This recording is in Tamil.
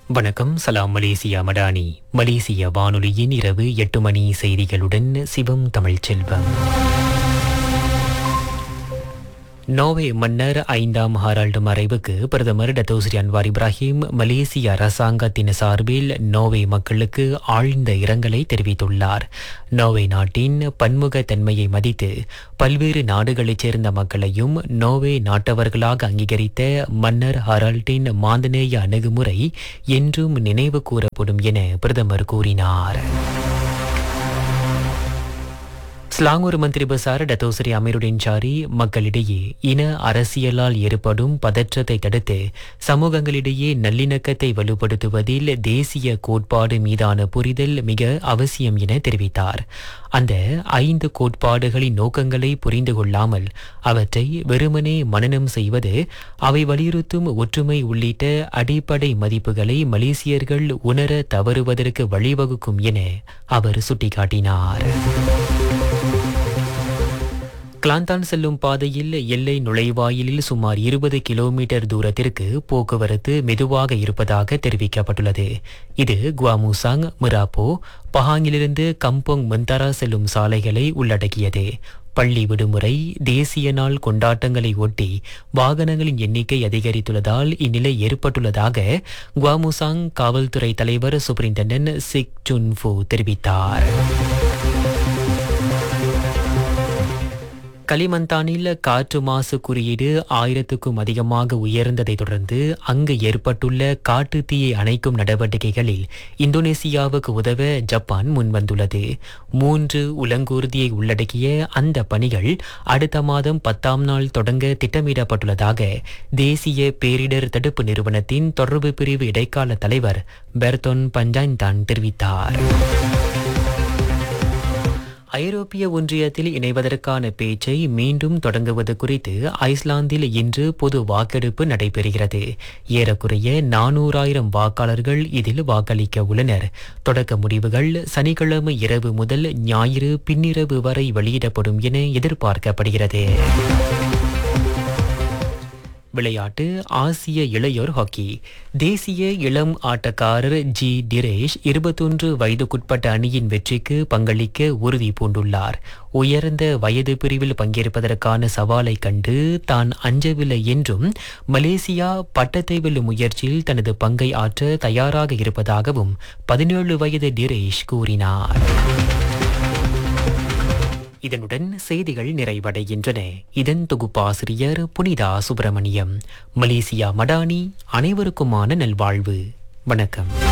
வணக்கம் சலாம் மலேசியா மடானி மலேசிய வானொலியின் இரவு எட்டு மணி செய்திகளுடன் சிவம் தமிழ்ச்செல்வம் நோவே மன்னர் ஐந்தாம் ஹாரால்டு மறைவுக்கு பிரதமர் டத்தோஸ்ரீ அன்வார் இப்ராஹிம் மலேசிய அரசாங்கத்தின் சார்பில் நோவே மக்களுக்கு ஆழ்ந்த இரங்கலை தெரிவித்துள்ளார் நோவே நாட்டின் பன்முகத்தன்மையை மதித்து பல்வேறு நாடுகளைச் சேர்ந்த மக்களையும் நோவே நாட்டவர்களாக அங்கீகரித்த மன்னர் ஹாரால்டின் மாந்தநேய அணுகுமுறை என்றும் நினைவு கூறப்படும் என பிரதமர் கூறினார் ஸ்லாங்கூர் மந்திரி பசார் டத்தோசரி அமீருடின் சாரி மக்களிடையே இன அரசியலால் ஏற்படும் பதற்றத்தை தடுத்து சமூகங்களிடையே நல்லிணக்கத்தை வலுப்படுத்துவதில் தேசிய கோட்பாடு மீதான புரிதல் மிக அவசியம் என தெரிவித்தார் அந்த ஐந்து கோட்பாடுகளின் நோக்கங்களை புரிந்து கொள்ளாமல் அவற்றை வெறுமனே மனனம் செய்வது அவை வலியுறுத்தும் ஒற்றுமை உள்ளிட்ட அடிப்படை மதிப்புகளை மலேசியர்கள் உணர தவறுவதற்கு வழிவகுக்கும் என அவர் சுட்டிக்காட்டினார் கிளாந்தான் செல்லும் பாதையில் எல்லை நுழைவாயிலில் சுமார் இருபது கிலோமீட்டர் தூரத்திற்கு போக்குவரத்து மெதுவாக இருப்பதாக தெரிவிக்கப்பட்டுள்ளது இது குவாமுசாங் மிராப்போ பஹாங்கிலிருந்து கம்போங் மந்தாரா செல்லும் சாலைகளை உள்ளடக்கியது பள்ளி விடுமுறை தேசிய நாள் கொண்டாட்டங்களை ஒட்டி வாகனங்களின் எண்ணிக்கை அதிகரித்துள்ளதால் இந்நிலை ஏற்பட்டுள்ளதாக குவாமுசாங் காவல்துறை தலைவர் சூப்பரிண்டென்டன்ட் சிக் சுன்ஃபு தெரிவித்தார் களிமந்தானில் காற்று மாசு குறியீடு ஆயிரத்துக்கும் அதிகமாக உயர்ந்ததை தொடர்ந்து அங்கு ஏற்பட்டுள்ள காட்டு தீயை அணைக்கும் நடவடிக்கைகளில் இந்தோனேசியாவுக்கு உதவ ஜப்பான் முன்வந்துள்ளது மூன்று உலங்கூர்தியை உள்ளடக்கிய அந்த பணிகள் அடுத்த மாதம் பத்தாம் நாள் தொடங்க திட்டமிடப்பட்டுள்ளதாக தேசிய பேரிடர் தடுப்பு நிறுவனத்தின் தொடர்பு பிரிவு இடைக்கால தலைவர் பெர்தோன் பஞ்சாய்தான் தெரிவித்தார் ஐரோப்பிய ஒன்றியத்தில் இணைவதற்கான பேச்சை மீண்டும் தொடங்குவது குறித்து ஐஸ்லாந்தில் இன்று பொது வாக்கெடுப்பு நடைபெறுகிறது ஏறக்குறைய நானூறாயிரம் வாக்காளர்கள் இதில் வாக்களிக்க உள்ளனர் தொடக்க முடிவுகள் சனிக்கிழமை இரவு முதல் ஞாயிறு பின்னிரவு வரை வெளியிடப்படும் என எதிர்பார்க்கப்படுகிறது விளையாட்டு ஆசிய இளையோர் ஹாக்கி தேசிய இளம் ஆட்டக்காரர் ஜி டிரேஷ் இருபத்தொன்று வயதுக்குட்பட்ட அணியின் வெற்றிக்கு பங்களிக்க உறுதி பூண்டுள்ளார் உயர்ந்த வயது பிரிவில் பங்கேற்பதற்கான சவாலை கண்டு தான் அஞ்சவில்லை என்றும் மலேசியா பட்டத்தை வெல்லும் முயற்சியில் தனது பங்கை ஆற்ற தயாராக இருப்பதாகவும் பதினேழு வயது டிரேஷ் கூறினார் இதனுடன் செய்திகள் நிறைவடைகின்றன இதன் தொகுப்பாசிரியர் புனிதா சுப்பிரமணியம் மலேசியா மடானி அனைவருக்குமான நல்வாழ்வு வணக்கம்